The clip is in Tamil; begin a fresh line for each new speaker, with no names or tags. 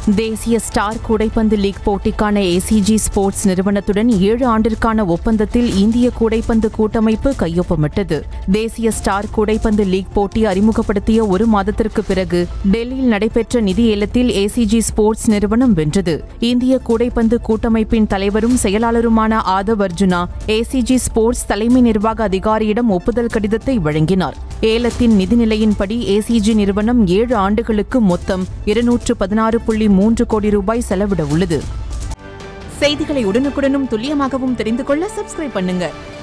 தேசிய ஸ்டார் கூடைப்பந்து லீக் போட்டிக்கான ஏசிஜி ஸ்போர்ட்ஸ் நிறுவனத்துடன் ஏழு ஆண்டிற்கான ஒப்பந்தத்தில் இந்திய கூடைப்பந்து கூட்டமைப்பு கையொப்பமிட்டது தேசிய ஸ்டார் கூடைப்பந்து லீக் போட்டி அறிமுகப்படுத்திய ஒரு மாதத்திற்கு பிறகு டெல்லியில் நடைபெற்ற நிதி ஏலத்தில் ஏசிஜி ஸ்போர்ட்ஸ் நிறுவனம் வென்றது இந்திய கூடைப்பந்து கூட்டமைப்பின் தலைவரும் செயலாளருமான ஆதவ் அர்ஜுனா ஏசிஜி ஸ்போர்ட்ஸ் தலைமை நிர்வாக அதிகாரியிடம் ஒப்புதல் கடிதத்தை வழங்கினார் ஏலத்தின் நிதிநிலையின்படி ஏசிஜி நிறுவனம் ஏழு ஆண்டுகளுக்கு மொத்தம் இருநூற்று பதினாறு புள்ளி மூன்று கோடி ரூபாய் செலவிட உள்ளது செய்திகளை உடனுக்குடனும் துல்லியமாகவும் தெரிந்து கொள்ள சப்ஸ்கிரைப் பண்ணுங்க